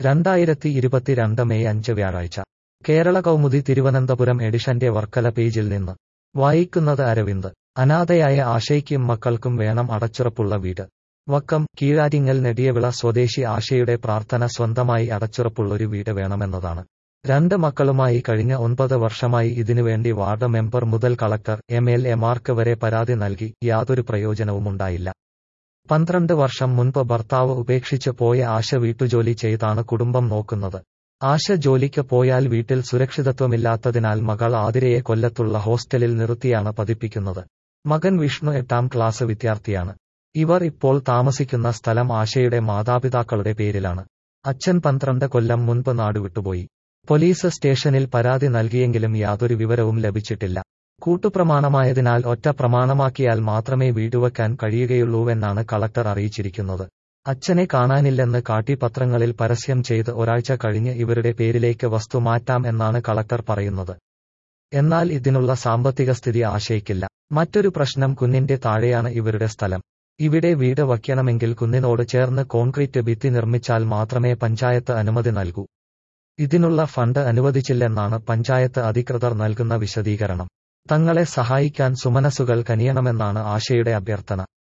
രണ്ടായിരത്തി ഇരുപത്തിരണ്ട് മെയ് അഞ്ച് വ്യാഴാഴ്ച കേരള കൗമുദി തിരുവനന്തപുരം എഡിഷന്റെ വർക്കല പേജിൽ നിന്ന് വായിക്കുന്നത് അരവിന്ദ് അനാഥയായ ആശയ്ക്കും മക്കൾക്കും വേണം അടച്ചുറപ്പുള്ള വീട് വക്കം കീഴാറ്റിങ്ങൽ നെടിയവിള സ്വദേശി ആശയുടെ പ്രാർത്ഥന സ്വന്തമായി അടച്ചുറപ്പുള്ളൊരു വീട് വേണമെന്നതാണ് രണ്ട് മക്കളുമായി കഴിഞ്ഞ ഒൻപത് വർഷമായി ഇതിനുവേണ്ടി വാർഡ് മെമ്പർ മുതൽ കളക്ടർ എം എൽ എമാർക്ക് വരെ പരാതി നൽകി യാതൊരു പ്രയോജനവുമുണ്ടായില്ല പന്ത്രണ്ട് വർഷം മുൻപ് ഭർത്താവ് ഉപേക്ഷിച്ച് പോയ ആശ വീട്ടുജോലി ചെയ്താണ് കുടുംബം നോക്കുന്നത് ആശ ജോലിക്ക് പോയാൽ വീട്ടിൽ സുരക്ഷിതത്വമില്ലാത്തതിനാൽ മകൾ ആതിരയെ കൊല്ലത്തുള്ള ഹോസ്റ്റലിൽ നിർത്തിയാണ് പതിപ്പിക്കുന്നത് മകൻ വിഷ്ണു എട്ടാം ക്ലാസ് വിദ്യാർത്ഥിയാണ് ഇവർ ഇപ്പോൾ താമസിക്കുന്ന സ്ഥലം ആശയുടെ മാതാപിതാക്കളുടെ പേരിലാണ് അച്ഛൻ പന്ത്രണ്ട് കൊല്ലം മുൻപ് നാടുവിട്ടുപോയി പോലീസ് സ്റ്റേഷനിൽ പരാതി നൽകിയെങ്കിലും യാതൊരു വിവരവും ലഭിച്ചിട്ടില്ല കൂട്ടുപ്രമാണമായതിനാൽ ഒറ്റ പ്രമാണമാക്കിയാൽ മാത്രമേ വീടുവെക്കാൻ കഴിയുകയുള്ളൂവെന്നാണ് കളക്ടർ അറിയിച്ചിരിക്കുന്നത് അച്ഛനെ കാണാനില്ലെന്ന് കാട്ടി പത്രങ്ങളിൽ പരസ്യം ചെയ്ത് ഒരാഴ്ച കഴിഞ്ഞ് ഇവരുടെ പേരിലേക്ക് വസ്തു മാറ്റാം എന്നാണ് കളക്ടർ പറയുന്നത് എന്നാൽ ഇതിനുള്ള സാമ്പത്തിക സ്ഥിതി ആശയിക്കില്ല മറ്റൊരു പ്രശ്നം കുന്നിന്റെ താഴെയാണ് ഇവരുടെ സ്ഥലം ഇവിടെ വീട് വയ്ക്കണമെങ്കിൽ കുന്നിനോട് ചേർന്ന് കോൺക്രീറ്റ് ഭിത്തി നിർമ്മിച്ചാൽ മാത്രമേ പഞ്ചായത്ത് അനുമതി നൽകൂ ഇതിനുള്ള ഫണ്ട് അനുവദിച്ചില്ലെന്നാണ് പഞ്ചായത്ത് അധികൃതർ നൽകുന്ന വിശദീകരണം തങ്ങളെ സഹായിക്കാൻ സുമനസുകൾ കനിയണമെന്നാണ് ആശയുടെ അഭ്യർത്ഥന